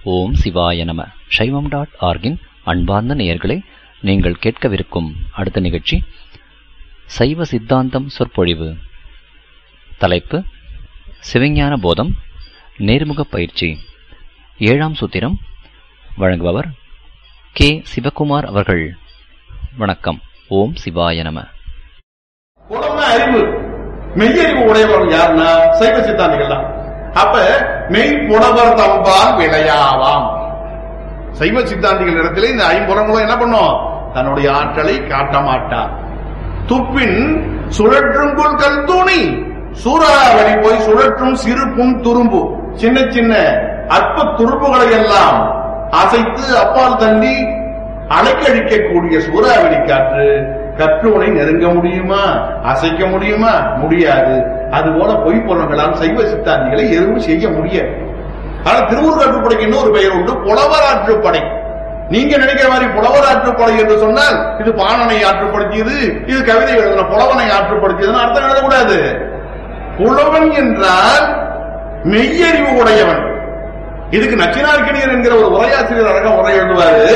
ஓம் சிவாய நம சைவம் டாட் ஆர்கின் அன்பார்ந்த நேயர்களே நீங்கள் கேட்கவிருக்கும் அடுத்த நிகழ்ச்சி சைவ சித்தாந்தம் சொற்பொழிவு தலைப்பு சிவஞான போதம் நேர்முக பயிற்சி ஏழாம் சூத்திரம் வழங்குபவர் கே சிவகுமார் அவர்கள் வணக்கம் ஓம் சிவாய நம புலம்னா அறிவு மெய்யறிவு உடையவர் யாருன்னா சைவ சித்தாந்திகள் தான் அப்ப மெய் புலவர் தம்பால் விளையாவாம் சைவ சித்தாந்திகள் இடத்துல இந்த ஐம்புறங்களும் என்ன பண்ணும் தன்னுடைய ஆற்றலை காட்ட மாட்டார் துப்பின் சுழற்றுங்குள் கல் தூணி சூறாவளி போய் சுழற்றும் சிறு பும் துரும்பு சின்ன சின்ன அற்ப துரும்புகளை எல்லாம் அசைத்து அப்பால் தள்ளி அலைக்கழிக்கக்கூடிய சூறாவளி காற்று கற்றோனை நெருங்க முடியுமா அசைக்க முடியுமா முடியாது அதுபோல பொய்ப்பொருள்களால் சைவ சித்தாந்திகளை எதுவும் செய்ய முடியாது ஆனா திருவுருகாற்றுப்படைக்கு இன்னொரு பெயர் உண்டு புலவராற்றுப்படை நீங்க நினைக்கிற மாதிரி புலவராற்றுப்படை என்று சொன்னால் இது பாணனை ஆற்றுப்படுத்தியது இது கவிதை எழுதின புலவனை ஆற்றுப்படுத்தியதுன்னு அர்த்தம் எழுதக்கூடாது புலவன் என்றால் மெய்யறிவு உடையவன் இதுக்கு நச்சினார்கிணியர் என்கிற ஒரு உரையாசிரியர் அழகா உரை எழுதுவாரு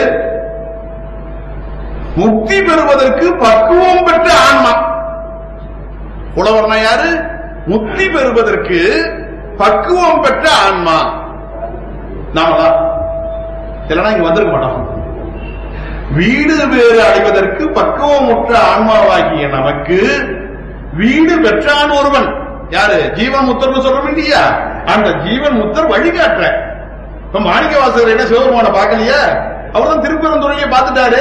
முக்தி பெறுவதற்கு பக்குவம் பெற்ற ஆன்மா புலவர்னா யாரு முக்தி பெறுவதற்கு பக்குவம் பெற்ற ஆன்மா நாமதான் இல்லைன்னா இங்க வந்திருக்க மாட்டோம் வீடு வேறு அடைவதற்கு பக்குவமுற்ற ஆன்மாவாகிய நமக்கு வீடு பெற்றான் ஒருவன் யாரு ஜீவன் முத்தர்னு சொல்றோம் இல்லையா அந்த ஜீவன் முத்தர் வழிகாட்டுற இப்ப மாணிக்க வாசகர் என்ன சிவபெருமான பார்க்கலையா அவர் தான் திருப்பெருந்துறையை பார்த்துட்டாரு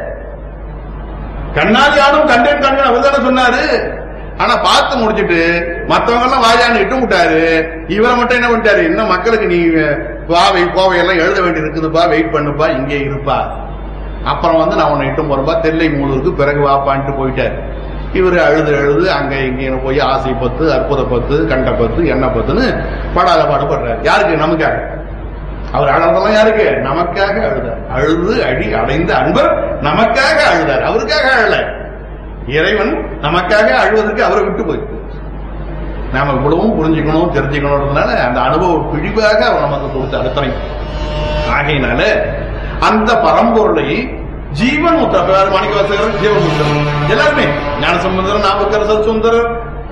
கண்ணால் யாரும் கண்டேன் கண்டேன் அவர் தானே சொன்னாரு ஆனா பார்த்து முடிச்சிட்டு மத்தவங்க எல்லாம் வாயான்னு இட்டு விட்டாரு இவரை மட்டும் என்ன பண்ணிட்டாரு இன்னும் மக்களுக்கு நீ பாவை கோவை எல்லாம் எழுத வேண்டி இருக்குதுப்பா வெயிட் பண்ணுப்பா இங்கே இருப்பா அப்புறம் வந்து நான் உன்னை இட்டும் போறப்பா தெல்லை மூலூருக்கு பிறகு வாப்பான்ட்டு போயிட்டாரு இவரு அழுது அழுது அங்க இங்கேன்னு போய் ஆசை பத்து அற்புத பத்து கண்ட பத்து எண்ணெய் பத்துன்னு படாத பாடுபடுறாரு யாருக்கு நமக்காக அவர் அழறதெல்லாம் யாருக்கு நமக்காக அழுதார் அழுது அடி அடைந்த அன்பர் நமக்காக அழுதார் அவருக்காக அழல இறைவன் நமக்காக அழுவதற்கு அவரை விட்டு போயிருக்கு நாம இவ்வளவும் புரிஞ்சுக்கணும் தெரிஞ்சுக்கணும்ன்றதுனால அந்த அனுபவ பிழிவாக அவர் நமக்கு கொடுத்த அழுத்தனை ஆகையினால அந்த பரம்பொருளை ஜீவன் முத்தர் மாணிக்கவாசகர் ஜீவன் முத்தர் எல்லாருமே ஞானசம்பந்தர் நாமக்கரசர் சுந்தரர்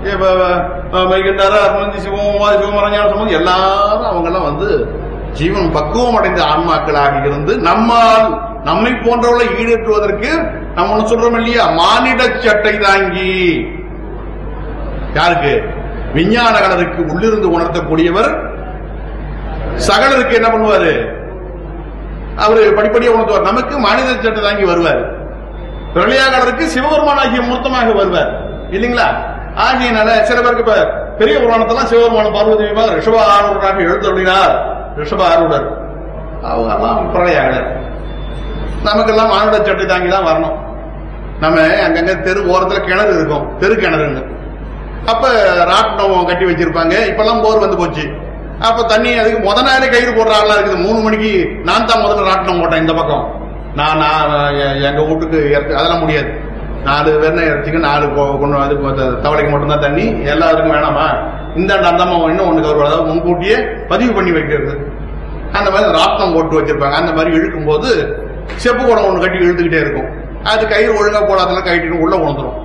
வைகண்டார அருணந்தி சிவம் சிவமரம் ஞானசம்பந்தம் எல்லாரும் அவங்க எல்லாம் வந்து ஜீவன் பக்குவம் அடைந்த ஆன்மாக்களாக இருந்து நம்மால் நம்மை போன்றவர்களை ஈடேற்றுவதற்கு நம்ம ஒண்ணு சொல்றோம் இல்லையா மானிட சட்டை தாங்கி யாருக்கு விஞ்ஞான கலருக்கு உள்ளிருந்து உணர்த்தக்கூடியவர் சகலருக்கு என்ன பண்ணுவாரு அவரு படிப்படியா உணர்த்துவார் நமக்கு மானிட சட்டை தாங்கி வருவார் பிரளயாகலருக்கு சிவபெருமானாகிய மூர்த்தமாக வருவார் இல்லைங்களா ஆகியனால சில பேருக்கு இப்ப பெரிய புராணத்தெல்லாம் சிவபெருமான பார்வதி ரிஷப ஆரூராக எழுந்தருளினார் ரிஷப ஆரூடர் அவங்க எல்லாம் பிரளயாகலர் நமக்கெல்லாம் மானுட சட்டை தாங்கி தான் வரணும் நம்ம அங்கங்க தெரு ஓரத்துல கிணறு இருக்கும் தெரு கிணறுங்க அப்ப ராட்டினம் கட்டி வச்சிருப்பாங்க இப்பெல்லாம் போர் வந்து போச்சு அப்ப தண்ணி அதுக்கு முத நேரம் கயிறு போடுற ஆளா இருக்குது மூணு மணிக்கு நான் தான் முதல்ல ராட்டினம் போட்டேன் இந்த பக்கம் நான் நான் எங்க வீட்டுக்கு அதெல்லாம் முடியாது நாலு வெண்ணெய் இறச்சிக்கு நாலு கொண்டு அது தவளைக்கு மட்டும்தான் தண்ணி எல்லாருக்கும் வேணாமா இந்த அந்தம்மா இன்னும் ஒண்ணு கவர் அதாவது முன்கூட்டியே பதிவு பண்ணி வைக்கிறது அந்த மாதிரி ராட்டினம் போட்டு வச்சிருப்பாங்க அந்த மாதிரி இழுக்கும் போது செப்பு குடம் ஒண்ணு கட்டி இழுத்துக்கிட்டே இருக்கும் அது கயிறு ஒழுங்கா போடாதெல்லாம் கட்டிட்டு உள்ள உணர்ந்துரும்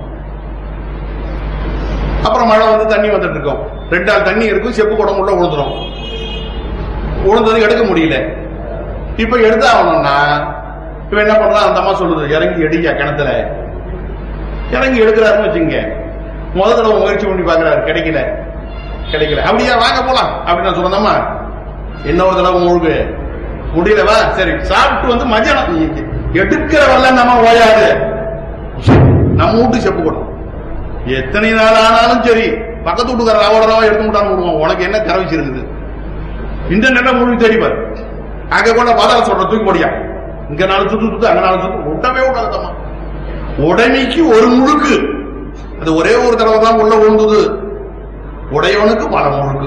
அப்புறம் மழை வந்து தண்ணி வந்துட்டு இருக்கும் ரெண்டு ஆள் தண்ணி இருக்கும் செப்பு குடம் உள்ள உழுந்துரும் உழுந்தது எடுக்க முடியல இப்ப எடுத்தாகணும்னா இப்ப என்ன பண்றா அந்த அம்மா சொல்லுது இறங்கி எடுக்க கிணத்துல இறங்கி எடுக்கிறாருன்னு வச்சுங்க முதல் தடவை முயற்சி பண்ணி பாக்குறாரு கிடைக்கல கிடைக்கல அப்படியா வாங்க போலாம் அப்படின்னு நான் சொன்னதம்மா இன்னொரு தடவை முழுகு முடியலவா சரி சாப்பிட்டு வந்து மதியானம் எடுக்கிற வரல நம்ம ஓயாது நம்ம வீட்டு செப்பு கூடும் எத்தனை நாள் ஆனாலும் சரி பக்கத்து வீட்டுக்கார ரவ ரவா எடுத்து விட்டான்னு விடுவோம் உனக்கு என்ன கரவிச்சு இருக்குது இந்த நெல்லை மூழ்கி தெரிப்பார் அங்க கொண்ட பாதாள சொல்ற தூக்கி போடியா இங்க நாலு சுத்து சுத்து அங்க நாலு சுத்து விட்டவே விடாதம்மா உடமைக்கு ஒரு முழுக்கு அது ஒரே ஒரு தடவை தான் உள்ள விழுந்தது உடையவனுக்கு பல முழுக்கு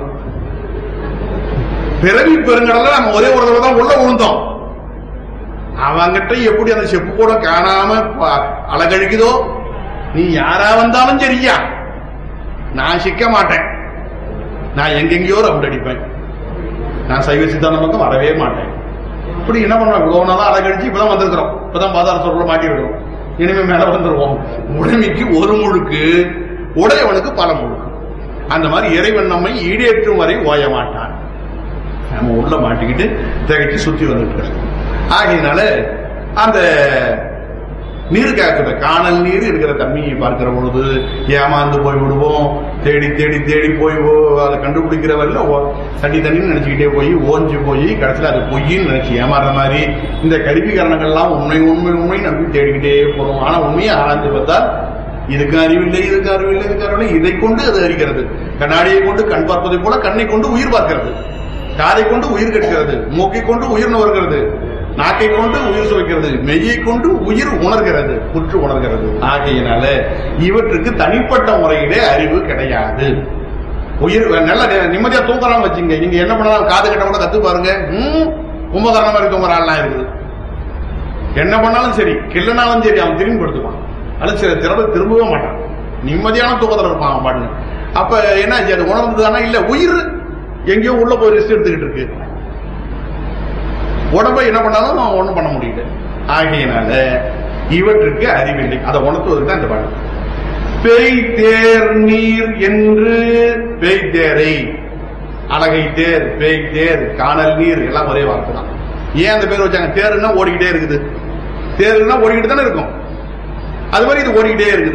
பிறவி பெருங்கடல நம்ம ஒரே ஒரு தடவை தான் உள்ள விழுந்தோம் அவங்கிட்ட எப்படி அந்த செப்பு கூட காணாம அழகழிக்குதோ நீ யாரா வந்தாலும் சரியா நான் சிக்க மாட்டேன் நான் எங்கெங்கயோ ரவுண்ட் அடிப்பேன் நான் சைவ சித்தாந்த பக்கம் வரவே மாட்டேன் இப்படி என்ன பண்ணுவோம் இவ்வளவு நாளா அழகழிச்சு இப்பதான் வந்திருக்கிறோம் இப்பதான் பாதாள சொல்ல மாட்டிருக்கிறோம் இனிமே மேல வந்துருவோம் உடமைக்கு ஒரு முழுக்கு உடையவனுக்கு பல முழுக்கு அந்த மாதிரி இறைவன் நம்மை ஈடேற்றும் வரை ஓய மாட்டான் நம்ம உள்ள மாட்டிக்கிட்டு திகைச்சு சுத்தி வந்துட்டு இருக்கோம். ஆகையினால அந்த நீர் காக்கிற காணல் நீர் இருக்கிற தண்ணியை பார்க்கிற பொழுது ஏமாந்து போய் விடுவோம் தேடி தேடி தேடி போய் ஓ- அதை கண்டுபிடிக்கிற வரையில ஓ- தண்ணி தண்ணின்னு நினைச்சுக்கிட்டே போய் ஓஞ்சு போய் கடைசியில் அது பொய்ன்னு நினைச்சு ஏமாறுற மாதிரி இந்த கருவிகரணங்கள்லாம் உண்மை உண்மை உண்மை நம்பி தேடிக்கிட்டே போறோம் ஆனா உண்மையை ஆராய்ந்து பார்த்தால் இதுக்கு அறிவில்லை இதுக்கு அறிவில்லை இதுக்கு அறிவில்லை இதை கொண்டு அது அறிகிறது கண்ணாடியை கொண்டு கண் பார்ப்பதை போல கண்ணை கொண்டு உயிர் பார்க்கிறது காதை கொண்டு உயிர் கெடுக்கிறது மூக்கை கொண்டு உயிர் நுகர்கிறது நாக்கை கொண்டு உயிர் சுவைக்கிறது மெய்யை கொண்டு உயிர் உணர்கிறது புற்று உணர்கிறது ஆகையினால இவற்றுக்கு தனிப்பட்ட முறையிலே அறிவு கிடையாது உயிர் நல்ல நி- நிம்மதியா தூங்கலாம் வச்சுங்க நீங்க என்ன பண்ணலாம் காது கட்ட கூட கத்து பாருங்க ம், கும்பகரண மாதிரி தூங்குற ஆள்லாம் இருக்குது என்ன பண்ணாலும் சரி கிள்ளனாலும் சரி அவன் திரும்பி படுத்துவான் அது சில திறமை திரும்பவே மாட்டான் நிம்மதியான தூக்கத்துல இருப்பான் அவன் பாட்டுன்னு அப்ப என்ன ஆச்சு அது உணர்ந்ததானா இல்ல உயிர் எங்கேயோ உள்ள போய் ரெஸ்ட் எடுத்துக்கிட்டு இருக்கு உடம்பை என்ன பண்ணாலும் அவன் ஒண்ணும் பண்ண முடியல ஆகையினால இவற்றுக்கு அறிவில்லை அதை உணர்த்துவதற்கு தான் இந்த பாட்டு பேய் தேர் நீர் என்று பேய் தேரை அழகை தேர் பேய் தேர் காணல் நீர் எல்லாம் ஒரே வார்த்தை தான் ஏன் அந்த பேர் வச்சாங்க தேருன்னா ஓடிக்கிட்டே இருக்குது தேருன்னா ஓடிக்கிட்டு தானே இருக்கும் அது மாதிரி இது ஓடிக்கிட்டே இருக்குது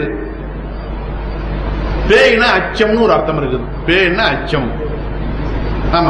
பேய்னா அச்சம்னு ஒரு அர்த்தம் இருக்குது பேய்னா அச்சம் ஆமா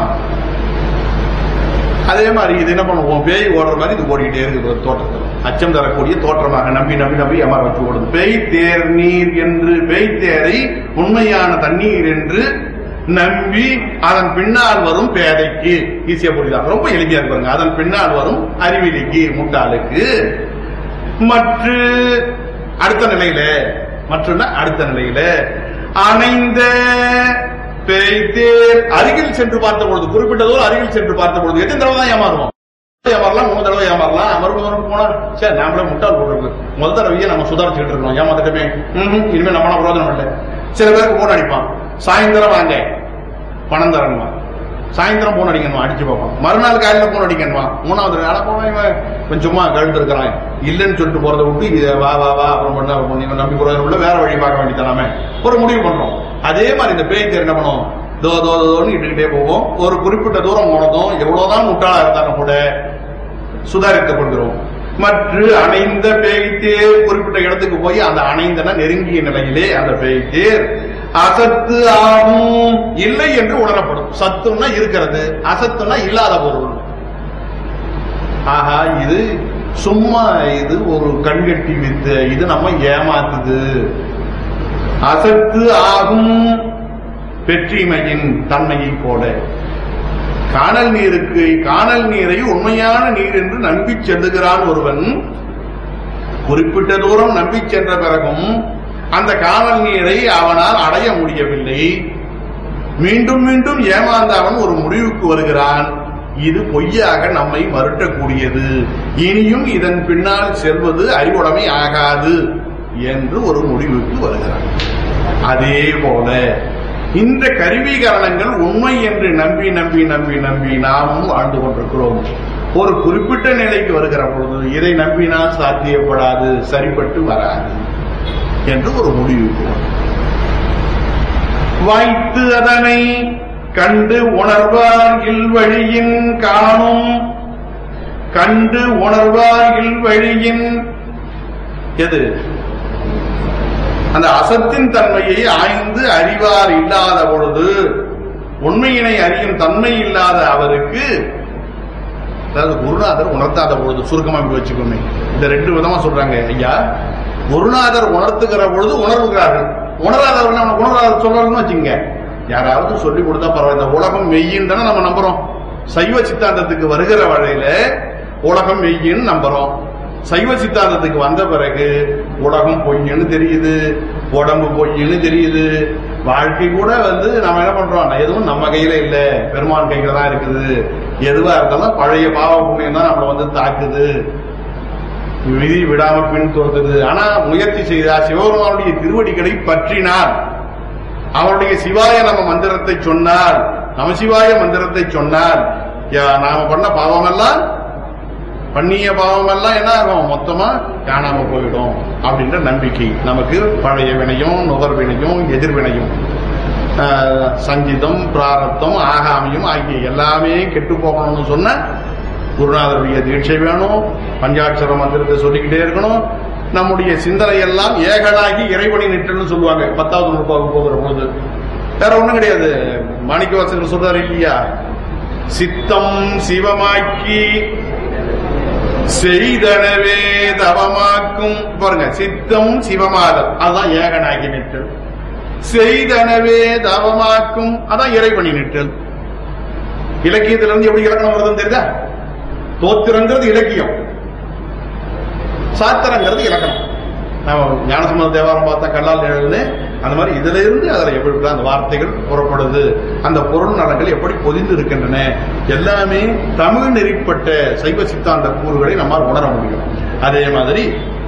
அதே மாதிரி இது என்ன பண்ணுவோம் பேய் ஓடுற மாதிரி இது ஓடிக்கிட்டே இருக்குது ஒரு தோற்றத்தில் அச்சம் தரக்கூடிய தோற்றமாக நம்பி நம்பி நம்பி ஏமாற வச்சு ஓடுது பேய் தேர் நீர் என்று பேய் தேரை உண்மையான தண்ணீர் என்று நம்பி அதன் பின்னால் வரும் பேதைக்கு ஈஸியா புரியுதா ரொம்ப எளிமையா இருப்பாங்க அதன் பின்னால் வரும் அறிவிலிக்கு முட்டாளுக்கு மற்ற அடுத்த நிலையில மற்றன்னா அடுத்த நிலையில அணைந்த பேய்த்தேர் அருகில் சென்று பார்த்த பொழுது குறிப்பிட்ட தூரம் அருகில் சென்று பார்த்த பொழுது எத்தனை தடவை தான் ஏமாறுவோம் ஏமாறலாம் மூணு தடவை ஏமாறலாம் மறுபடியும் மறுபடியும் போனா சரி நாமளே முட்டாள் போடுறது முதல் தடவையே நம்ம சுதாரிச்சுக்கிட்டு இருக்கோம் ஏமாத்திட்டமே ம்ஹும், இனிமே நம்மளால பிரயோஜனம் இல்லை சில பேருக்கு போன் அடிப்பான் சாயந்தரம் வாங்க பணம் தரணுமா சாயந்தரம் போன் அடிக்கணுமா அடிச்சு பார்ப்பான் மறுநாள் காலையில போன் அடிக்கணுமா மூணாவது நாள போனா இவன் கொஞ்சம் சும்மா கழுட்டு இருக்கிறான் இல்லைன்னு சொல்லிட்டு போறதை விட்டு இது வா வா வா அப்புறம் பண்ண அப்புறம் பண்ணி நம்பி போறது உள்ள வேற வழி பார்க்க வேண்டியதானே ஒரு முடிவு பண்றோம் அதே மாதிரி இந்த பேய் தேர் என்ன பண்ணும் தோ தோ தோன்னு இட்டுக்கிட்டே போவோம் ஒரு குறிப்பிட்ட தூரம் போனதும் எவ்வளவுதான் முட்டாளா இருந்தாலும் கூட சுதாரித்துக் கொள்கிறோம் மற்ற அணைந்த பேய்த்தேர் குறிப்பிட்ட இடத்துக்கு போய் அந்த அணைந்தன நெருங்கிய நிலையிலே அந்த பேய்த்தேர் அசத்து ஆகும் இல்லை என்று உணரப்படும் சத்துன்னா இருக்கிறது அசத்துனா இல்லாத பொருள் ஆஹா இது சும்மா இது ஒரு கண்கட்டி வித்து இது நம்ம ஏமாத்துது அசத்து ஆகும் வெற்றிமையின் தன்மையை போல காணல் நீருக்கு காணல் நீரை உண்மையான நீர் என்று நம்பி செல்லுகிறான் ஒருவன் குறிப்பிட்ட தூரம் நம்பி சென்ற பிறகும் அந்த காணல் நீரை அவனால் அடைய முடியவில்லை மீண்டும் மீண்டும் ஏமாந்த அவன் ஒரு முடிவுக்கு வருகிறான் இது பொய்யாக நம்மை மறுட்டக்கூடியது இனியும் இதன் பின்னால் செல்வது அறிவுடைமை ஆகாது என்று ஒரு முடிவுக்கு வருகிறான் அதே போல இந்த கருவிகரணங்கள் உண்மை என்று நம்பி நம்பி நம்பி நம்பி நாமும் வாழ்ந்து கொண்டிருக்கிறோம் ஒரு குறிப்பிட்ட நிலைக்கு வருகிற பொழுது இதை நம்பினால் சாத்தியப்படாது சரிப்பட்டு வராது என்று ஒரு முடிவுக்கு வரும் வாய்த்து அதனை கண்டு உணர்வார் இல்வழியின் காணும் கண்டு உணர்வார் இல்வழியின் எது அந்த அசத்தின் தன்மையை ஆய்ந்து அறிவார் இல்லாத பொழுது உண்மையினை அறியும் தன்மை இல்லாத அவருக்கு அதாவது குருநாதர் உணர்த்தாத பொழுது சுருக்கமா இப்படி வச்சுக்கோமே இந்த ரெண்டு விதமா சொல்றாங்க ஐயா குருநாதர் உணர்த்துகிற பொழுது உணர்வுகிறார்கள் உணராதவர்கள் நம்ம உணராத சொல்றாருன்னு வச்சுங்க யாராவது சொல்லி கொடுத்தா பரவாயில்ல இந்த உலகம் மெய்யின்னு தானே நம்ம நம்புறோம் சைவ சித்தாந்தத்துக்கு வருகிற வழியில உலகம் மெய்யின்னு நம்புறோம் சைவ சித்தாந்தத்துக்கு வந்த பிறகு உலகம் பொய்ன்னு தெரியுது உடம்பு பொய்ன்னு தெரியுது வாழ்க்கை கூட வந்து நம்ம என்ன பண்றோம் எதுவும் நம்ம கையில இல்ல பெருமான் கையில தான் இருக்குது எதுவா இருந்தாலும் பழைய பாவ புண்ணியம் தான் நம்மளை வந்து தாக்குது விதி விடாம பின் துரத்துது ஆனா முயற்சி செய்தா சிவபெருமானுடைய திருவடிகளை பற்றினார் அவருடைய சிவாய நம்ம மந்திரத்தை சொன்னால் நமசிவாய மந்திரத்தை சொன்னால் யா- நாம பண்ண பாவமெல்லாம் பண்ணிய பாவம் எல்லாம் என்ன ஆகும் மொத்தமா காணாம போயிடும் அப்படின்ற நம்பிக்கை நமக்கு பழைய வினையும் நுகர் வினையும் எதிர்வினையும் ஆஹ், சஞ்சிதம் பிராரத்தம் ஆகாமியும் ஆகிய எல்லாமே கெட்டு போகணும்னு சொன்ன குருநாதருடைய தீட்சை வேணும் பஞ்சாட்சர மந்திரத்தை சொல்லிக்கிட்டே இருக்கணும் நம்முடைய சிந்தனை எல்லாம் ஏகனாகி இறைவனை நிற்றல்னு சொல்லுவாங்க பத்தாவது நூற்பாவுக்கு போகிற பொழுது வேற ஒண்ணும் கிடையாது மாணிக்க வாசகர் சொல்றாரு இல்லையா சித்தம் சிவமாக்கி செய்தனவே தவமாக்கும் பாருங்க சித்தம் சிவமாதம் அதுதான் ஏகனாகி நிற்றல் செய்தனவே தவமாக்கும் அதான் இறைவனி நிற்றல் இலக்கியத்துல இருந்து எப்படி இலக்கணம் வருதுன்னு தெரியுதா தோத்திரங்கிறது இலக்கியம் சாத்திரங்கிறது இலக்கணம் நாம ஞானசம்பந்த தேவாரம் பார்த்தா கல்லால் எழுது அந்த மாதிரி இதுல இருந்து அதுல எப்படி அந்த வார்த்தைகள் புறப்படுது அந்த பொருள் நலங்கள் எப்படி பொதிந்து இருக்கின்றன எல்லாமே தமிழ் நெறிப்பட்ட சைவ சித்தாந்த கூறுகளை நம்மால் உணர முடியும் அதே மாதிரி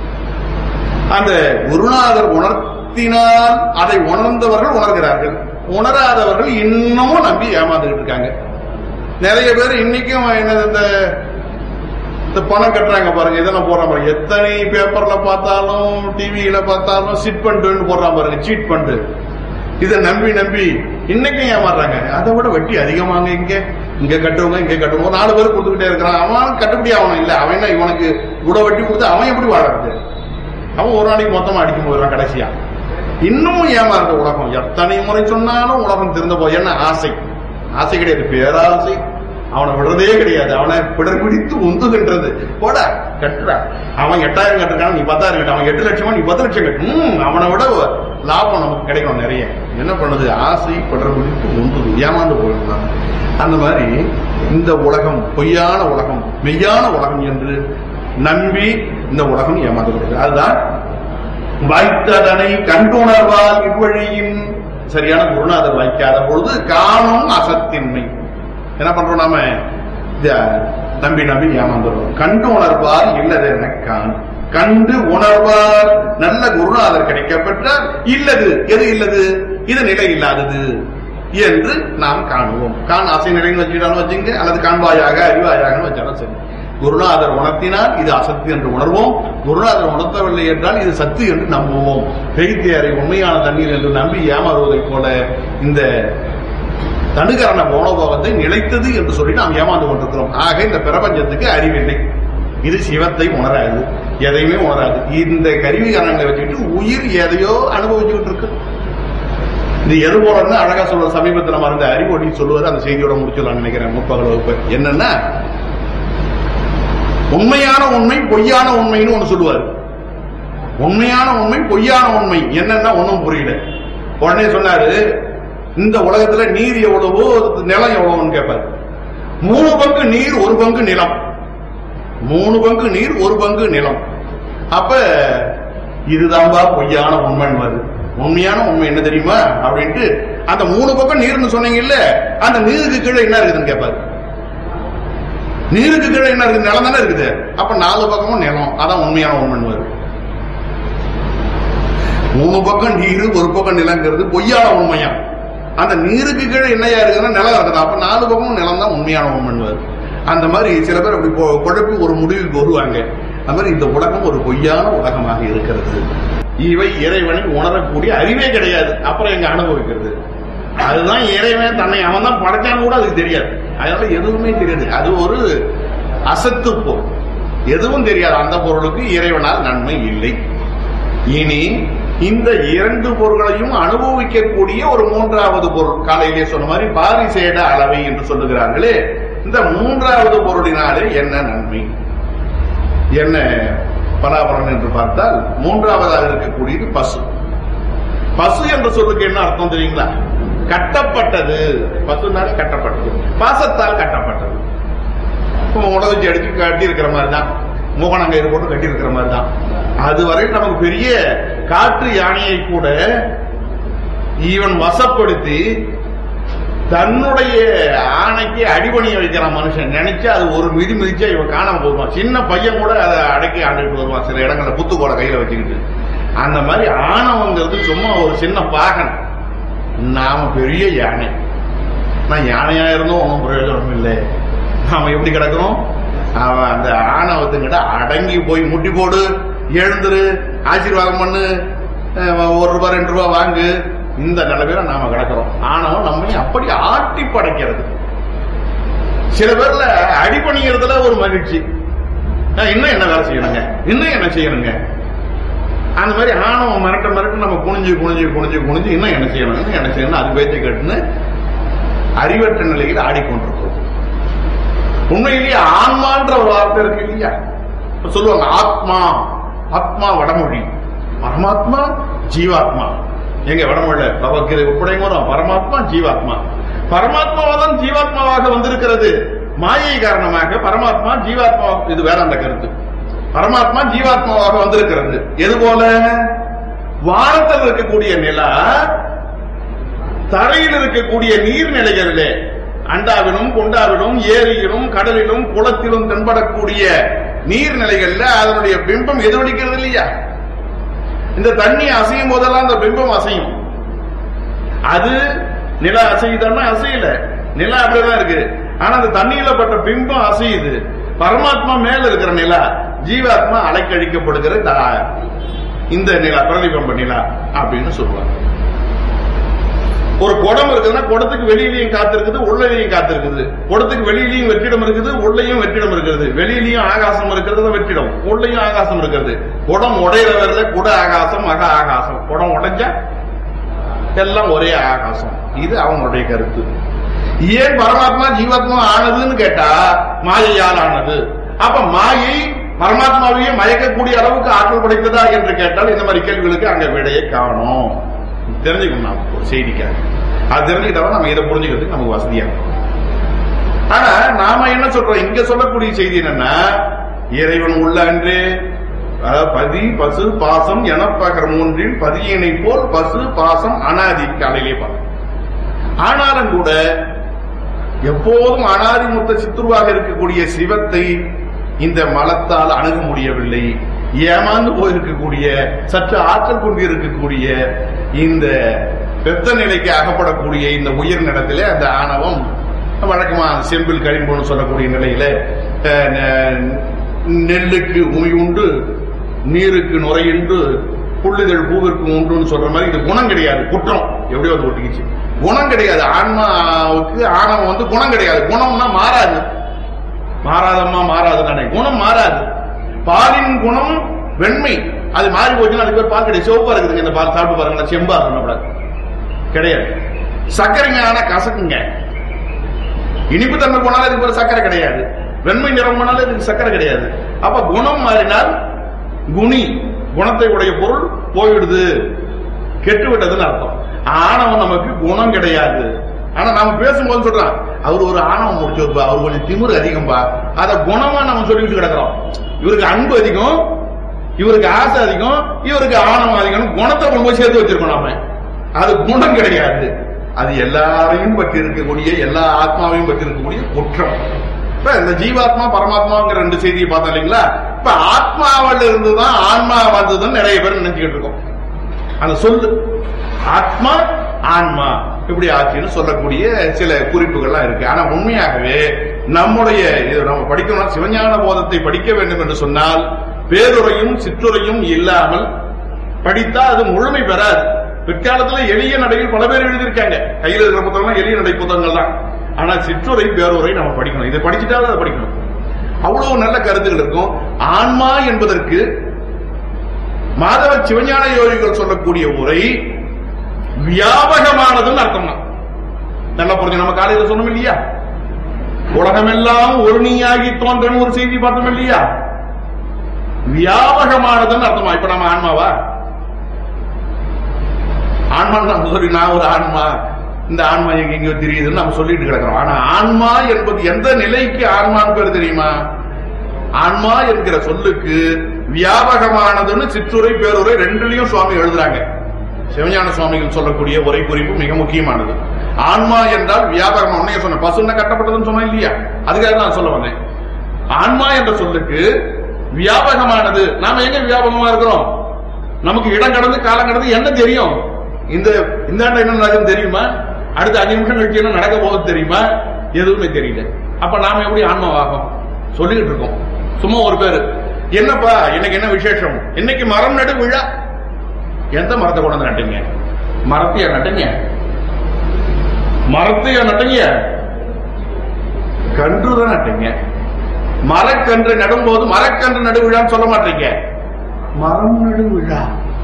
அந்த குருநாதர் உணர்த்தினால் அதை உணர்ந்தவர்கள் உணர்கிறார்கள் உணராதவர்கள் இன்னமும் நம்பி ஏமாந்துகிட்டு இருக்காங்க நிறைய பேர் இன்னைக்கும் என்னது இந்த இந்த பணம் கட்டுறாங்க பாருங்க இதெல்லாம் போடுறான் பாருங்க எத்தனை பேப்பர்ல பார்த்தாலும் டிவியில பார்த்தாலும் சிட் பண்டுன்னு போடுறான் பாருங்க சீட் பண்டு இதை நம்பி நம்பி இன்னைக்கும் ஏமாறுறாங்க அதை விட வட்டி அதிகமாங்க இங்க இங்க கட்டுவங்க இங்க கட்டுவோம் நாலு பேர் கொடுத்துக்கிட்டே இருக்கிறான் அவன் கட்டுப்படி ஆகணும் இல்ல அவன் என்ன இவனுக்கு இவ்வளவு வட்டி கொடுத்து அவன் எப்படி வாழறது அவன் ஒரு நாளைக்கு மொத்தமா அடிக்க போயிடுறான் கடைசியா இன்னமும் ஏமாறுற உலகம் எத்தனை முறை சொன்னாலும் உலகம் திருந்த போய் என்ன ஆசை ஆசை கிடையாது பேராசை அவனை விடுறதே கிடையாது அவனை பிடர் பிடித்து உந்துகின்றது போட கட்டுறா அவன் எட்டாயிரம் கட்டுறான் நீ பத்தாயிரம் கட்டு அவன் எட்டு லட்சமா நீ பத்து லட்சம் கட்டு ம், அவனை விட லாபம் நமக்கு கிடைக்கும் நிறைய என்ன பண்ணுது ஆசை பிடர் பிடித்து உந்துது ஏமாந்து போயிடுறான் அந்த மாதிரி இந்த உலகம் பொய்யான உலகம் மெய்யான உலகம் என்று நம்பி இந்த உலகம் ஏமாந்து விடுகிறது அதுதான் வாய்த்ததனை கண்டுணர்வால் இவ்வழியின் சரியான குருநாதர் வாய்க்காத பொழுது காணும் அசத்தின்மை என்ன பண்றோம் நாம இத நம்பி நம்பி ஏமாந்துடுறோம் கண்டு உணர்வார் இல்லது என காண் கண்டு உணர்வார் நல்ல குருநாதர் கிடைக்கப்பெற்றால் இல்லது எது இல்லது இது நிலை இல்லாதது என்று நாம் காணுவோம் காண் ஆசை நிலைன்னு வச்சுக்கிட்டாலும் வச்சுங்க அல்லது காண்பாயாக அறிவாயாக வச்சாலும் சரி குருநாதர் உணர்த்தினால் இது அசத்து என்று உணர்வோம் குருநாதர் உணர்த்தவில்லை என்றால் இது சத்து என்று நம்புவோம் பெய்தியாரை உண்மையான தண்ணீர் என்று நம்பி ஏமாறுவதைப் போல இந்த தனுகரண போனோபவத்தை நிலைத்தது என்று சொல்லி நாம் ஏமாந்து கொண்டிருக்கிறோம் ஆக இந்த பிரபஞ்சத்துக்கு அறிவில்லை இது சிவத்தை உணராது எதையுமே உணராது இந்த கருவிகரணங்களை வச்சுக்கிட்டு உயிர் எதையோ அனுபவிச்சுக்கிட்டு இருக்கு இது எது போலன்னு அழகா சொல்ற சமீபத்தில் நம்ம அந்த அறிவொடி சொல்லுவார் அந்த செய்தியோட முடிச்சிடலாம் நினைக்கிறேன் முற்பகல் வகுப்பு என்னன்னா உண்மையான உண்மை பொய்யான உண்மைன்னு ஒண்ணு சொல்லுவார் உண்மையான உண்மை பொய்யான உண்மை என்னன்னா ஒண்ணும் புரியல உடனே சொன்னாரு இந்த உலகத்துல நீர் எவ்வளவோ நிலம் எவ்வளவுன்னு கேட்பாரு மூணு பங்கு நீர் ஒரு பங்கு நிலம் மூணு பங்கு நீர் ஒரு பங்கு நிலம் அப்ப இதுதான்பா பொய்யான உண்மைன்னு வருது உண்மையான உண்மை என்ன தெரியுமா அப்படின்ட்டு அந்த மூணு பக்கம் நீர்னு சொன்னீங்கல்ல அந்த நீருக்கு கீழே என்ன இருக்குதுன்னு கேட்பாரு நீருக்கு கீழே என்ன இருக்குது நிலம் தானே இருக்குது அப்ப நாலு பக்கமும் நிலம் அதான் உண்மையான உண்மைன்னு வருது மூணு பக்கம் நீர் ஒரு பக்கம் நிலங்கிறது பொய்யான உண்மையா அந்த நீருக்கு கீழே என்னையா இருக்குதுன்னா நிலம் இருக்குது அப்ப நாலு பக்கமும் நிலம் தான் உண்மையான உண்மைன்னு வருது அந்த மாதிரி சில பேர் அப்படி கொ- குழப்பி ஒரு முடிவுக்கு வருவாங்க அந்த மாதிரி இந்த உலகம் ஒரு பொய்யான உலகமாக இருக்கிறது இவை இறைவனை உணரக்கூடிய அறிவே கிடையாது அப்புறம் எங்க அனுபவிக்கிறது அதுதான் இறைவன் தன்னை அவன் தான் படைச்சான்னு கூட அதுக்கு தெரியாது அதனால எதுவுமே தெரியாது அது ஒரு அசத்து பொருள் எதுவும் தெரியாது அந்த பொருளுக்கு இறைவனால் நன்மை இல்லை இனி இந்த இரண்டு பொருள்களையும் அனுபவிக்கக்கூடிய ஒரு மூன்றாவது பொருள் காலையிலே சொன்ன மாதிரி பாரிசேட அளவை என்று சொல்லுகிறார்களே இந்த மூன்றாவது பொருளினாலே என்ன நன்மை என்ன பராபரன் என்று பார்த்தால் மூன்றாவதாக இருக்கக்கூடியது பசு பசு என்ற சொல்லுக்கு என்ன அர்த்தம் தெரியுங்களா கட்டப்பட்டது பசுனால கட்டப்பட்டது பாசத்தால் கட்டப்பட்டது இப்போ உடலை அடிச்சு கட்டி இருக்கிற மாதிரி தான் மூகனங்கயிறு போட்டு கட்டி இருக்கிற மாதிரி தான் அதுவரை நமக்கு பெரிய காட்டு யானையை கூட ஈவன் வசப்படுத்தி தன்னுடைய ஆணைக்கு அடிபணிய வைக்கிறான் மனுஷன் நினைச்சா அது ஒரு மிதி மிதிச்சா இவன் காணாம போடுவான் சின்ன பையன் கூட அதை அடக்கி ஆண்டுட்டு வருவான் சில இடங்கள்ல புத்துக்கோட கையில வச்சுக்கிட்டு அந்த மாதிரி ஆணவங்கிறது சும்மா ஒரு சின்ன பாகன் நாம பெரிய யானை நான் யானையா இருந்தும் ஒன்றும் பிரயோஜனம் இல்லை நாம எப்படி கிடக்கிறோம் அவன் அந்த ஆணவத்துக்கிட்ட அடங்கி போய் முட்டி போடு எழுந்துரு ஆசீர்வாதம் பண்ணு அஹ் ஒரு ரூபாய் ரெண்டு ரூபாய் வாங்கு இந்த நிலைமையில நாம கிடக்கிறோம் ஆணவம் நம்மை அப்படி ஆட்டி படைக்கிறது சில பேர்ல அடிபணிகிறதுல ஒரு மகிழ்ச்சி நான் இன்னும் என்ன வேலை செய்யணுங்க இன்னும் என்ன செய்யணுங்க அந்த மாதிரி ஆணவம் மிரட்ட மிரட்ட நம்ம குனிஞ்சு குனிஞ்சு குனிஞ்சு குனிஞ்சு இன்னும் என்ன செய்யணும் இன்னும் என்ன செய்யணும் அது பேச்சு கேட்டுன்னு அறிவற்ற நிலையில் ஆடிக்கொண்டிருக்கிறோம் உண்மையிலேயே ஆன்மான்ற ஒரு வார்த்தை இருக்கு இல்லையா இப்ப சொல்லுவாங்க ஆத்மா ஆத்மா வடமொழி பரமாத்மா ஜீவாத்மா எங்க வடமொழியில பகவத்கீதை ஒப்படைங்க வரும் பரமாத்மா ஜீவாத்மா பரமாத்மாவாதான் ஜீவாத்மாவாக வந்திருக்கிறது மாயை காரணமாக பரமாத்மா ஜீவாத்மா இது வேற அந்த கருத்து பரமாத்மா ஜீவாத்மாவாக வந்திருக்கிறது எது போல வானத்தில் இருக்கக்கூடிய நிலா தரையில் இருக்கக்கூடிய நீர்நிலைகளிலே அண்டாவிலும் குண்டாவிலும் ஏரியிலும் கடலிலும் குளத்திலும் தென்படக்கூடிய நீர்நிலைகள்ல அதனுடைய பிம்பம் எதிரொலிக்கிறது இல்லையா இந்த தண்ணி அசையும் போதெல்லாம் அந்த பிம்பம் அசையும் அது நிலா அசையுதான்னா அசையல நிலா அப்படிதான் இருக்கு ஆனா அந்த தண்ணியில பட்ட பிம்பம் அசையுது பரமாத்மா மேல இருக்கிற நிலா ஜீவாத்மா அலைக்கழிக்கப்படுகிற இந்த இந்த நிலா பிரதிபம்ப நிலா அப்படின்னு சொல்லுவாங்க ஒரு குடம் இருக்குதுன்னா குடத்துக்கு வெளியிலையும் காத்து இருக்குது உள்ளலையும் காத்து இருக்குது குடத்துக்கு வெளியிலையும் வெற்றிடம் இருக்குது உள்ளேயும் வெற்றிடம் இருக்குது வெளியிலையும் ஆகாசம் இருக்கிறது வெற்றிடம் உள்ளேயும் ஆகாசம் இருக்கிறது குடம் உடையிற வரல குட ஆகாசம் மக ஆகாசம் குடம் உடைஞ்சா எல்லாம் ஒரே ஆகாசம் இது அவங்களுடைய கருத்து ஏன் பரமாத்மா ஜீவாத்மா ஆனதுன்னு கேட்டா மாயையால் ஆனது அப்ப மாயை பரமாத்மாவையே மயக்கக்கூடிய அளவுக்கு ஆற்றல் படைத்ததா என்று கேட்டால் இந்த மாதிரி கேள்விகளுக்கு அங்க விடையை காணும் தெரிஞ்சுக்கணும் நாம் ஒரு செய்திக்காக அது தெரிஞ்சுக்கிட்டா நம்ம இதை புரிஞ்சுக்கிறதுக்கு நமக்கு வசதியா இருக்கும் ஆனா நாம என்ன சொல்றோம் இங்க சொல்லக்கூடிய செய்தி என்னன்னா இறைவன் உள்ள அன்றே அதாவது பதி பசு பாசம் எனப்பகர் மூன்றில் பதியினை போல் பசு பாசம் அனாதி காலையிலே பார்க்க ஆனாலும் கூட எப்போதும் அனாதி முத்த சித்துருவாக இருக்கக்கூடிய சிவத்தை இந்த மலத்தால் அணுக முடியவில்லை ஏமாந்து போயிருக்கக்கூடிய சற்று ஆற்றல் கொண்டு இருக்கக்கூடிய இந்த வெத்த நிலைக்கு அகப்படக்கூடிய இந்த உயிர் நிலத்திலே அந்த ஆணவம் வழக்கமா செம்பில் கரிம்போன்னு சொல்லக்கூடிய நிலையில அஹ், நெ- நெல்லுக்கு உமி உண்டு நீருக்கு நுரையுண்டு புள்ளிதழ் பூவிற்கு உண்டுன்னு சொல்ற மாதிரி இது குணம் கிடையாது குற்றம் எப்படியோ வந்து ஒட்டிக்கிச்சு குணம் கிடையாது ஆன்மாவுக்கு ஆணவம் வந்து குணம் கிடையாது குணம்னா மாறாது மாறாதம்மா மாறாது தானே குணம் மாறாது பாலின் குணம் வெண்மை அது மாறி போச்சுன்னா அதுக்கு பேர் பால் கிடையாது சிவப்பா இருக்குதுங்க இந்த பால் சாப்பிட்டு பாருங்களேன் செம்பா இருக்கணும் கிடையாது சர்க்கரைங்க ஆனா கசக்குங்க இனிப்பு தன்மை போனாலும் இதுக்கு பேர் சர்க்கரை கிடையாது வெண்மை நிறம் போனாலும் இதுக்கு சர்க்கரை கிடையாது அப்ப குணம் மாறினால் குணி குணத்தை உடைய பொருள் போயிடுது கெட்டு விட்டதுன்னு அர்த்தம் ஆணவம் நமக்கு குணம் கிடையாது ஆனா நாம பேசும்போது சொல்றான் அவர் ஒரு ஆணவம் முடிச்சதுப்பா அவர் கொஞ்சம் திமிரு அதிகம்பா அத குணமா நம்ம சொல்லிட்டு கிடக்குறோம் இவருக்கு அன்பு அதிகம் இவருக்கு ஆசை அதிகம் இவருக்கு ஆணவம் அதிகம் குணத்தை கொண்டு போய் சேர்த்து வச்சிருக்கோம் நாம அது குணம் கிடையாது அது எல்லாரையும் பற்றி இருக்கக்கூடிய எல்லா ஆத்மாவையும் பற்றி இருக்கக்கூடிய குற்றம் இப்ப இந்த ஜீவாத்மா பரமாத்மாங்கிற ரெண்டு செய்தியை பார்த்தோம் இல்லைங்களா இப்ப ஆத்மாவில் இருந்துதான் ஆன்மா வந்ததுன்னு நிறைய பேர் நினைச்சுக்கிட்டு இருக்கோம் அந்த சொல்லு ஆத்மா ஆன்மா இப்படி ஆச்சுன்னு சொல்லக்கூடிய சில குறிப்புகள்லாம் இருக்கு ஆனா உண்மையாகவே நம்முடைய இது நம்ம படிக்கணும் சிவஞான போதத்தை படிக்க வேண்டும் என்று சொன்னால் பேருரையும் சிற்றுரையும் இல்லாமல் படித்தா அது முழுமை பெறாது பிற்காலத்துல எளிய நடையில் பல பேர் எழுதியிருக்காங்க கையில் இருக்கிற புத்தகம் எளிய நடை புத்தகங்கள் தான் ஆனா சிற்றுரை பேருரை நம்ம படிக்கணும் இதை படிச்சுட்டாலும் அதை படிக்கணும் அவ்வளவு நல்ல கருத்துக்கள் இருக்கும் ஆன்மா என்பதற்கு மாதவ சிவஞான யோகிகள் சொல்லக்கூடிய உரை வியாபகமானதுன்னு அர்த்தம் தான் நல்லா புரிஞ்சு நம்ம காலையில சொன்னோம் இல்லையா உலகமெல்லாம் ஒரு நீயாகி தோன்றன்னு ஒரு செய்தி பார்த்தோம் இல்லையா வியாபகமானதுன்னு அர்த்தமா இப்ப நம்ம ஆன்மாவா ஆன்மான்னு நம்ம சொல்லி நான் ஒரு ஆன்மா இந்த ஆன்மா எங்க எங்கேயோ தெரியுதுன்னு நம்ம சொல்லிட்டு கிடக்கிறோம் ஆனா ஆன்மா என்பது எந்த நிலைக்கு ஆன்மான்னு பேர் தெரியுமா ஆன்மா என்கிற சொல்லுக்கு வியாபகமானதுன்னு சிற்றுரை பேருரை ரெண்டுலயும் சுவாமி எழுதுறாங்க சிவஞான சுவாமிகள் சொல்லக்கூடிய உரை குறிப்பு மிக முக்கியமானது ஆன்மா என்றால் வியாபகம் உன்னைய சொன்ன பசுன்ன கட்டப்பட்டதுன்னு சொன்னேன் இல்லையா அதுக்காக தான் சொல்ல வந்தேன் ஆன்மா என்ற சொல்லுக்கு வியாபகமானது நாம எங்க வியாபகமா இருக்கிறோம் நமக்கு இடம் கடந்து காலம் கடந்து என்ன தெரியும் இந்த இந்த ஆண்டு என்ன நடக்குதுன்னு தெரியுமா அடுத்த அஞ்சு நிமிஷம் கழிச்சு என்ன நடக்க போகுது தெரியுமா எதுவுமே தெரியல அப்ப நாம எப்படி ஆன்மாவாகும் சொல்லிக்கிட்டு இருக்கோம் சும்மா ஒரு பேரு என்னப்பா இன்னைக்கு என்ன விசேஷம் இன்னைக்கு மரம் நடு விழா எந்த மரத்தை கொண்டு வந்து நட்டீங்க மரத்தையா நட்டீங்க மரத்தையா நட்டீங்க கன்று தான் நட்டீங்க மரக்கன்று நடும்போது மரக்கன்று நடு விழான்னு சொல்ல மாட்டீங்க மரம் நடு விழா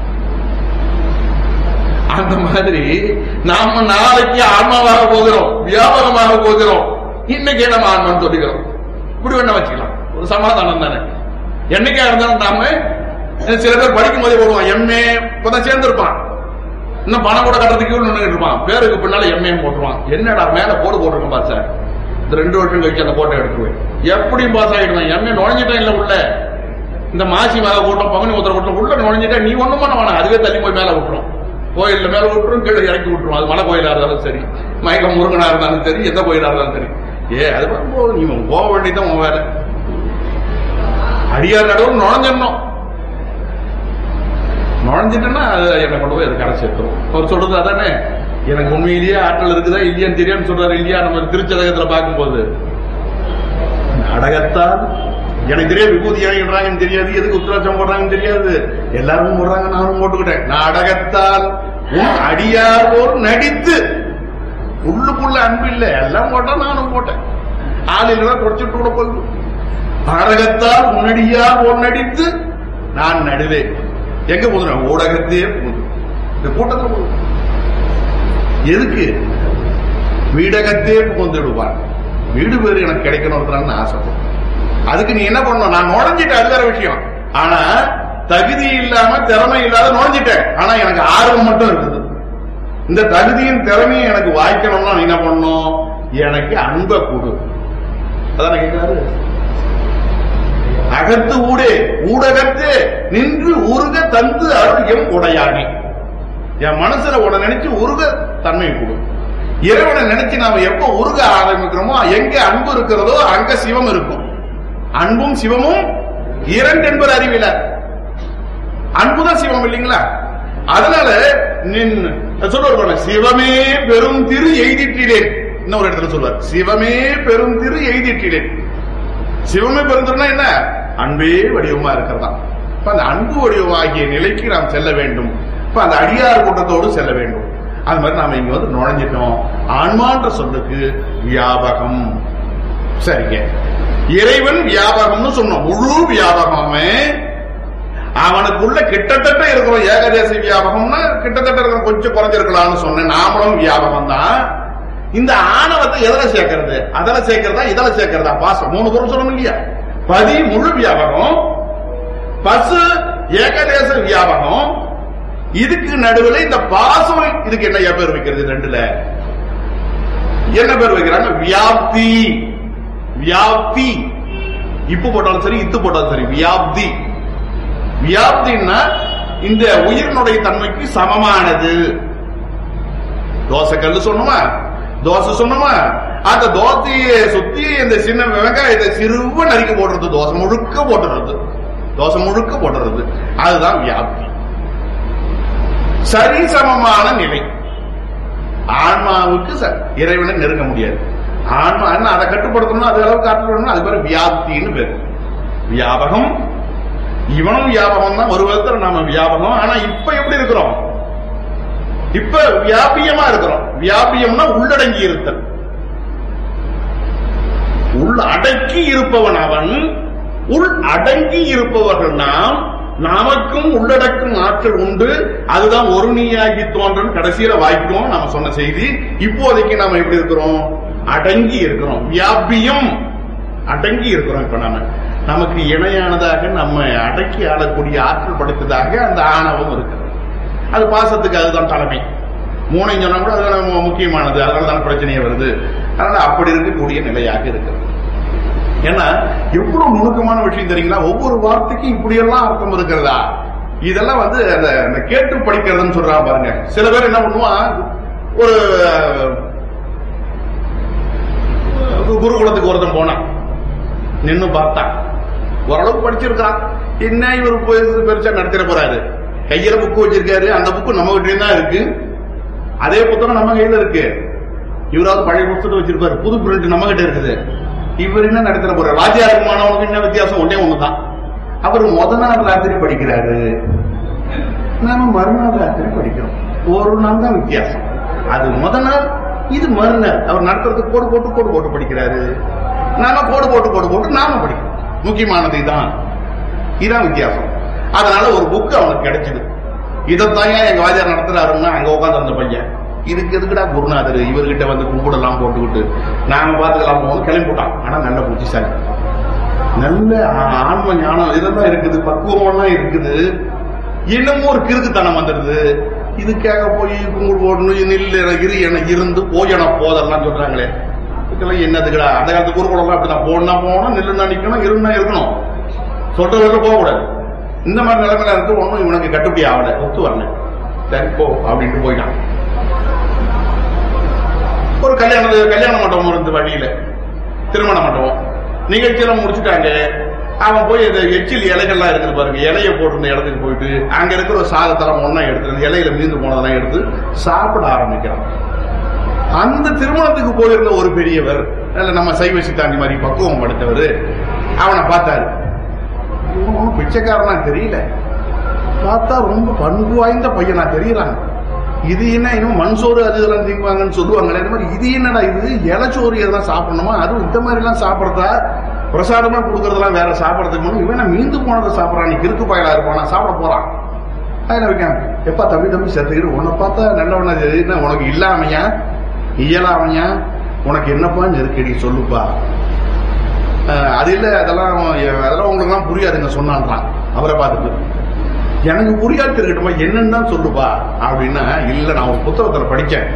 அந்த மாதிரி நாம நாளைக்கு ஆன்மாவாக போகிறோம் வியாபாரமாக போகிறோம் இன்னைக்கே நம்ம ஆன்மான்னு சொல்லிக்கிறோம் இப்படி வேணா வச்சுக்கலாம் ஒரு சமாதானம் தானே என்னைக்கா இருந்தாலும் நாம சில பேர் படிக்கும் போதே போடுவான் எம்ஏ இப்பதான் சேர்ந்திருப்பான் இன்னும் பணம் கூட கட்டுறதுக்கு நின்றுட்டு இருப்பான் பேருக்கு பின்னால எம்ஏ போட்டுருவான் என்னடா மேல போடு போட்டிருக்கோம் பாஸ் சார் இந்த ரெண்டு வருஷம் கழிச்சு அந்த போட்டோ எடுத்துருவேன் எப்படியும் பாஸ் ஆயிடுவேன் எம்ஏ நுழைஞ்சிட்டேன் இல்ல உள்ள இந்த மாசி மேல கூட்டம் பங்குனி உத்தர கூட்டம் உள்ள நுழைஞ்சிட்டா நீ ஒண்ணும் பண்ண வேணாம் அதுவே தள்ளி போய் மேல விட்டுரும் கோயில்ல மேல விட்டுரும் கீழே இறக்கி விட்டுரும் அது மலை கோயிலா இருந்தாலும் சரி மயக்கம் முருகனா இருந்தாலும் சரி எந்த கோயிலா இருந்தாலும் சரி ஏ அது பண்ணும்போது நீ போக வேண்டியதான் உன் வேலை அடியார் நடுவில் நுழைஞ்சிடணும் நுழைஞ்சிட்டேன்னா அது என்னை கொண்டு போய் அது கடை சேர்த்துரும் அவர் சொல்றது அதானே எனக்கு உண்மையிலேயே ஆற்றல் இருக்குதா இல்லையான்னு தெரியான்னு சொல்றாரு இல்லையா நம்ம திருச்சதகத்துல பார்க்கும்போது நாடகத்தால் எனக்கு தெரியாது விபூதி இறங்கிடுறாங்கன்னு தெரியாது எதுக்கு உத்தராட்சம் போடுறாங்கன்னு தெரியாது எல்லாரும் போடுறாங்க நானும் போட்டுக்கிட்டேன் நாடகத்தால் உன் அடியார் போல் நடித்து உள்ளுக்குள்ள அன்பு இல்லை எல்லாம் போட்டா நானும் போட்டேன் ஆளிலாம் தொடச்சிட்டு கூட போகுது நாடகத்தால் உன்னடியார் போல் நடித்து நான் நடுவேன் எங்க போதும் ஊடகத்தையே போகுது இந்த கூட்டத்தில் போகுது எதுக்கு வீடகத்தே புகுந்து விடுவான் வீடு பேரு எனக்கு கிடைக்கணும் ஆசைப்படும் அதுக்கு நீ என்ன பண்ணணும் நான் நுழைஞ்சிட்டேன் அது வேற விஷயம் ஆனா தகுதி இல்லாம திறமை இல்லாத நுழைஞ்சிட்டேன் ஆனா எனக்கு ஆர்வம் மட்டும் இருக்குது இந்த தகுதியும் திறமையும் எனக்கு வாய்க்கணும்னா நீ என்ன பண்ணணும் எனக்கு அன்பை கொடு அதான் கேட்கிறாரு அகத்து ஊடே ஊடகத்து நின்று உருக தந்து அருள் எம் உடையானே என் மனசுல உன நினைச்சு உருக தன்மை கொடு இறைவனை நினைச்சு நாம எப்ப உருக ஆரம்பிக்கிறோமோ எங்க அன்பு இருக்கிறதோ அங்க சிவம் இருக்கும் அன்பும் சிவமும் இரண்டு என்பது அறிவில அன்புதான் சிவம் இல்லைங்களா அதனால நின் சொல்லுவார் பாருங்க, சிவமே பெரும் திரு எய்திட்டிலேன் இன்னொரு இடத்துல சொல்வார் சிவமே பெரும் திரு எய்திட்டிலேன் சிவமே பெருந்திருனா என்ன அன்பே வடிவமா இருக்கிறதா இப்ப அந்த அன்பு வடிவமாகிய நிலைக்கு நாம் செல்ல வேண்டும் இப்ப அந்த அடியார் கூட்டத்தோடு செல்ல வேண்டும் அது மாதிரி நாம இங்க வந்து நுழைஞ்சிட்டோம் ஆன்மான்ற சொல்லுக்கு வியாபகம் சரிங்க இறைவன் வியாபகம்னு சொன்னோம் முழு வியாபகமே அவனுக்குள்ள கிட்டத்தட்ட இருக்கிறோம் ஏகதேச வியாபகம்னா கிட்டத்தட்ட இருக்கிற கொஞ்சம் குறைஞ்சிருக்கலாம்னு சொன்னேன் நாமளும் வியாபகம் தான் இந்த ஆணவத்தை எதில சேர்க்கறது அதில சேர்க்கிறதா இதில சேர்க்கிறதா பாசம் மூணு பொருள் சொல்லணும் இல்லையா பதி முழு வியாபகம் பசு ஏகதேச வியாபகம் இதுக்கு நடுவில் இந்த பாசம் இதுக்கு என்ன பேர் வைக்கிறது இந்த ரெண்டுல என்ன பேர் வைக்கிறாங்க வியாப்தி வியாப்தி இப்பு போட்டாலும் சரி இத்து போட்டாலும் சரி வியாப்தி வியாப்தின்னா இந்த உயிரினுடைய தன்மைக்கு சமமானது தோசை கல்லு சொன்னோமா தோசை சொன்னோமா அந்த தோசையை சுத்தி இந்த சின்ன வெங்காயத்தை சிறுவ நறுக்கி போடுறது தோசை முழுக்க போட்டுறது தோசை முழுக்க போட்டுறது அதுதான் வியாப்தி சரிசமமான நிலை ஆன்மாவுக்கு ச- இறைவனை நெருங்க முடியாது ஆன்மா என்ன அதை கட்டுப்படுத்தணும் அது அளவுக்கு காட்டணும் அது பேரு வியாப்தின்னு பேரு வியாபகம் இவனும் வியாபகம் தான் ஒரு விதத்துல நாம வியாபகம் ஆனா இப்ப எப்படி இருக்கிறோம் இப்ப வியாபியமா இருக்கிறோம் வியாபியம்னா உள்ளடங்கி இருத்தல் உள் அடக்கி இருப்பவன் அவன் உள் அடங்கி இருப்பவர்கள் நாம் நமக்கும் உள்ளடக்கும் ஆற்றல் உண்டு அதுதான் ஒரு நீயாகி தோன்றன் கடைசியில வாய்க்கும் நாம சொன்ன செய்தி இப்போதைக்கு நாம எப்படி இருக்கிறோம் அடங்கி இருக்கிறோம் வியாபியம் அடங்கி இருக்கிறோம் இப்ப நாம நமக்கு இணையானதாக நம்ம அடக்கி ஆளக்கூடிய ஆற்றல் படைத்ததாக அந்த ஆணவம் இருக்கிறது அது பாசத்துக்கு அதுதான் தலைமை மூணையும் சொன்னா கூட அது நம்ம முக்கியமானது அதனால தான் பிரச்சனையே வருது அதனால அப்படி இருக்கக்கூடிய நிலையாக இருக்கிறது ஏன்னா எவ்வளவு நுணுக்கமான விஷயம் தெரியுங்களா ஒவ்வொரு வார்த்தைக்கும் இப்படியெல்லாம் அர்த்தம் இருக்கிறதா இதெல்லாம் வந்து அந்த அந்த கேட்டு படிக்கிறதுன்னு சொல்றா பாருங்க சில பேர் என்ன பண்ணுவான் ஒரு அஹ், குருகுலத்துக்கு ஒருத்தன் போனான் நின்னு பார்த்தான் ஓரளவுக்கு படிச்சிருக்கான் என்ன இவர் போய் பெருசா நடத்திட போறாரு கையில புக்கு வச்சிருக்காரு அந்த புக்கு நம்ம கிட்டே தான் இருக்கு அதே புத்தகம் நம்ம கையில இருக்கு இவராவது பழைய புத்தகத்தை வச்சிருப்பாரு புது பிரிண்ட் நம்ம கிட்ட இருக்குது இவர் என்ன நடத்தின போற ராஜாவுக்கு மாணவனுக்கு என்ன வித்தியாசம் ஒன்னே ஒண்ணுதான் அவர் முத நாள் ராத்திரி படிக்கிறாரு நாம மறுநாள் ராத்திரி படிக்கிறோம் ஒரு நாள் தான் வித்தியாசம் அது முத நாள் இது மறுநாள் அவர் நடத்துறதுக்கு கோடு போட்டு கோடு போட்டு படிக்கிறாரு நாம கோடு போட்டு கோடு போட்டு நாம படிக்கிறோம் முக்கியமானது இதான் இதான் வித்தியாசம் அதனால ஒரு புக் அவனுக்கு கிடைச்சது இதைத்தான் ஏன் எங்க வாத்தியார் நடத்துறாருன்னா அங்க உட்காந்து அந்த பையன் இதுக்கு எதுக்குடா குருநாதர் இவர்கிட்ட வந்து கும்பிடலாம் போட்டுக்கிட்டு நாம பாத்துக்கலாம் போகணும் கிளம்பி போட்டான் ஆனா நல்ல புத்திசாலி நல்ல ஆ- ஆன்ம ஞானம் இதெல்லாம் இருக்குது பக்குவமெல்லாம் இருக்குது இன்னமும் ஒரு கிறுக்குத்தனம் வந்துடுது இதுக்காக போய் கும்பிடு போடணும் நில்லு இரு என இருந்து போயன போதெல்லாம் சொல்றாங்களே இதுக்கெல்லாம் என்னதுக்குடா அந்த காலத்து குருகுலம்லாம் அப்படிதான் போனா போகணும் நில்லுனா நிக்கணும் இருந்தா இருக்கணும் சொல்றவங்க போக கூடாது இந்த மாதிரி நிலைமையில இருந்து ஒண்ணும் இவனுக்கு கட்டுப்படி ஆகல ஒத்து வரல சரி போ அப்படின்ட்டு போயிட்டான் ஒரு கல்யாண கல்யாண மண்டபம் இருந்து வழியில திருமண மண்டபம் நிகழ்ச்சியெல்லாம் முடிச்சுட்டாங்க அவன் போய் இந்த எச்சில் இலைகள்லாம் இருக்குது பாருங்க இலைய போட்டிருந்த இடத்துக்கு போயிட்டு அங்க இருக்கிற ஒரு சாதத்தெல்லாம் ஒண்ணா எடுத்து அந்த இலையில மீந்து போனதெல்லாம் எடுத்து சாப்பிட ஆரம்பிக்கிறான் அந்த திருமணத்துக்கு போயிருந்த ஒரு பெரியவர் அல்ல நம்ம சைவ சித்தாண்டி மாதிரி பக்குவம் படுத்தவர் அவனை பார்த்தாரு இவன் ஒண்ணும் பிச்சைக்காரனா தெரியல பார்த்தா ரொம்ப பண்பு வாய்ந்த பையனா தெரியறாங்க இது என்ன இன்னும் மண் சோறு அது இதெல்லாம் திங்குவாங்கன்னு சொல்லுவாங்களே இந்த மாதிரி இது என்னடா இது இலச்சோறு எதெல்லாம் சாப்பிடணுமா அதுவும் இந்த மாதிரி எல்லாம் சாப்பிடுறதா பிரசாதமா கொடுக்கறதெல்லாம் வேற சாப்பிடறதுக்கு முன்னாடி இவன் என்ன மீந்து போனதை சாப்பிடறான் நீ கிறுக்கு பயலா இருப்பானா சாப்பிட போறான் அதில் வைக்கான் எப்பா தம்பி தம்பி செத்துக்கிட்டு உன்னை பார்த்தா நல்லவனா இது என்ன உனக்கு இல்லாமையா இயலாமையா உனக்கு என்னப்பா நெருக்கடி சொல்லுப்பா அஹ் அது இல்ல அதெல்லாம் அதெல்லாம் உங்களுக்கு எல்லாம் புரியாதுங்க சொன்னான்றான் அவரை பார்த்துட்டு எனக்கு புரியாது இருக்கட்டுமா என்னன்னு தான் சொல்லுப்பா அப்படின்னா இல்ல நான் ஒரு புத்தகத்துல படிச்சேன்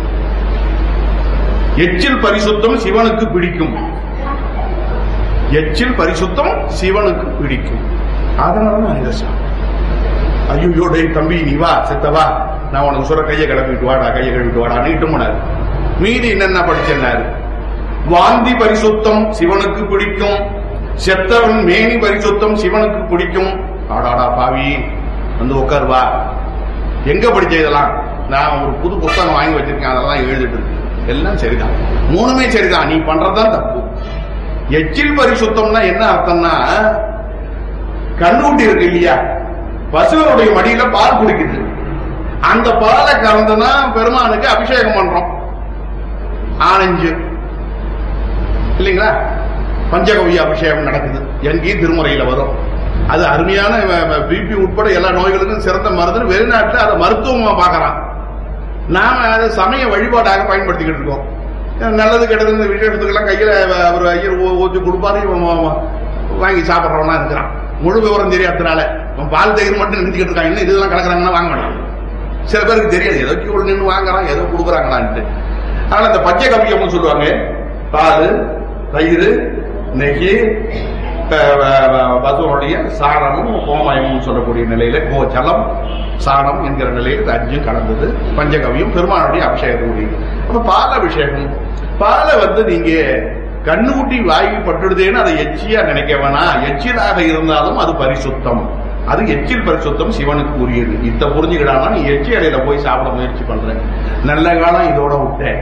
எச்சில் பரிசுத்தம் சிவனுக்கு பிடிக்கும் எச்சில் பரிசுத்தம் சிவனுக்கு பிடிக்கும் அதனால நான் இதை சாப்பிட்டேன் ஐயோ டேய் தம்பி நீ வா செத்தவா நான் உனக்கு சொல்ற கையை கிளப்பிட்டு வாடா கையை கழுவிட்டு வாடா நீட்டு போனாரு மீதி என்னென்ன படிச்சேன்னாரு வாந்தி பரிசுத்தம் சிவனுக்கு பிடிக்கும் செத்தவன் மேனி பரிசுத்தம் சிவனுக்கு பிடிக்கும் ஆடாடா பாவி வந்து உட்கார் வா எங்க படிச்ச இதெல்லாம் நான் ஒரு புது புத்தகம் வாங்கி வச்சிருக்கேன் அதெல்லாம் எழுதிட்டு இருக்கு எல்லாம் சரிதான் மூணுமே சரிதான் நீ பண்றதுதான் தப்பு எச்சில் பரிசுத்தம்னா என்ன அர்த்தம்னா கண்ணுக்குட்டி இருக்கு இல்லையா பசுவனுடைய மடியில பால் குடிக்குது அந்த பாலை கறந்துனா பெருமானுக்கு அபிஷேகம் பண்றோம் ஆனஞ்சு இல்லைங்களா பஞ்சகவி அபிஷேகம் நடக்குது எங்கேயும் திருமுறையில வரும் அது அருமையான பிபி உட்பட எல்லா நோய்களுக்கும் சிறந்த மருந்து வெளிநாட்டுல அதை மருத்துவமா பார்க்கறான் நாம அதை சமய வழிபாடாக பயன்படுத்திக்கிட்டு இருக்கோம் நல்லது கெட்டது விசேஷத்துக்கெல்லாம் கையில அவர் ஐயர் ஊ- ஊத்தி கொடுப்பாரு இவன் வா- வா- வாங்கி சாப்பிடுறவனா இருக்கிறான் முழு விவரம் தெரியாதனால இவன் பால் தயிர் மட்டும் நிறுத்திக்கிட்டு இருக்கான் இன்னும் இதெல்லாம் கலக்குறாங்கன்னா வாங்க மாட்டான் சில பேருக்கு தெரியாது ஏதோ கியூல நின்று வாங்குறான் ஏதோ கொடுக்குறாங்களான்ட்டு அதனால இந்த பச்சை கவியம்னு சொல்லுவாங்க பால் தயிர் நெய் அஹ், வ- வ- பசுவனுடைய சாணமும் கோமயமும் சொல்லக்கூடிய நிலையில கோச்சலம் சாணம் என்கிற நிலையில் இது அஞ்சும் கலந்தது பஞ்சகவியம் பெருமானுடைய அபிஷேகத்துக்குரியது அப்ப பால் அபிஷேகம் பாலை வந்து நீங்க கண்ணுக்குட்டி வாய்வு பட்டுடுதேன்னு அதை எச்சியா நினைக்க வேணாம் எச்சிலாக இருந்தாலும் அது பரிசுத்தம் அது எச்சில் பரிசுத்தம் சிவனுக்கு உரியது இத்த புரிஞ்சுக்கிடாம நீ எச்சி அடையில போய் சாப்பிட முயற்சி பண்ற நல்ல காலம் இதோட விட்டேன்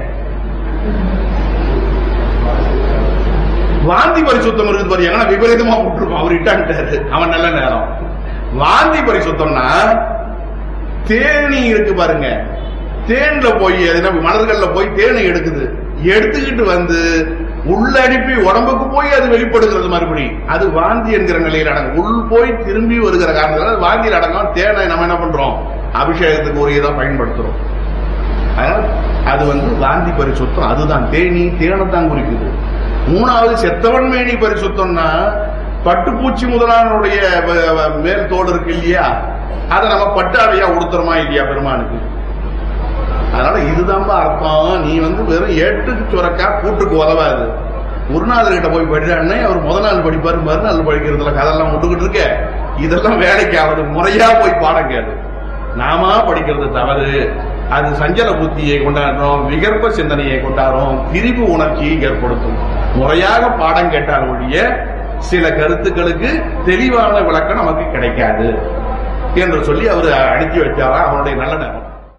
வாந்தி பரிசுத்தம் இருக்குது பாரு எங்கன்னா விபரீதமா விட்டுருக்கோம் அவர் இட்டான்ட்டாரு அவன் நல்ல நேரம் வாந்தி பரிசுத்தம்னா தேனி இருக்கு பாருங்க தேன்ல போய் எதுனா மலர்கள்ல போய் தேனை எடுக்குது எடுத்துக்கிட்டு வந்து உள்ளடிப்பி உடம்புக்கு போய் அது வெளிப்படுகிறது மறுபடி அது வாந்தி என்கிற நிலையில் அடங்கும் உள் போய் திரும்பி வருகிற காரணத்தால அது வாந்தியில் அடங்கும் தேனை நம்ம என்ன பண்றோம் அபிஷேகத்துக்கு உரியதா பயன்படுத்துறோம் அதனால அது வந்து வாந்தி பரிசுத்தம் அதுதான் தேனி தேனை தான் குறிக்குது மூணாவது செத்தவன் மேனி பரிசுத்தம்னா பட்டுப்பூச்சி முதலானுடைய வ- வ- மேல் தோடு இருக்கு இல்லையா அதை நம்ம பட்டாடையா உடுத்துறோமா இல்லையா பெருமானுக்கு அதனால இதுதான்பா அர்த்தம் நீ வந்து வெறும் ஏட்டுக்கு சுரக்கா கூட்டுக்கு உதவாது குருநாதர்கிட்ட போய் படிச்சானே அவர் முத நாள் படிப்பாரு மறுநாள் படிக்கிறதுல கதெல்லாம் விட்டுக்கிட்டு இருக்க இதெல்லாம் வேலைக்கு ஆகுது முறையா போய் பாடம் கேளு நாமா படிக்கிறது தவறு அது சஞ்சல புத்தியை கொண்டாடுறோம் விகற்ப சிந்தனையை கொண்டாடுறோம் திரிவு உணர்ச்சியை ஏற்படுத்தும் முறையாக பாடம் கேட்டால் ஒழிய சில கருத்துக்களுக்கு தெளிவான விளக்கம் நமக்கு கிடைக்காது என்று சொல்லி அவர் அனுப்பி வச்சாரா அவனுடைய நல்ல நேரம்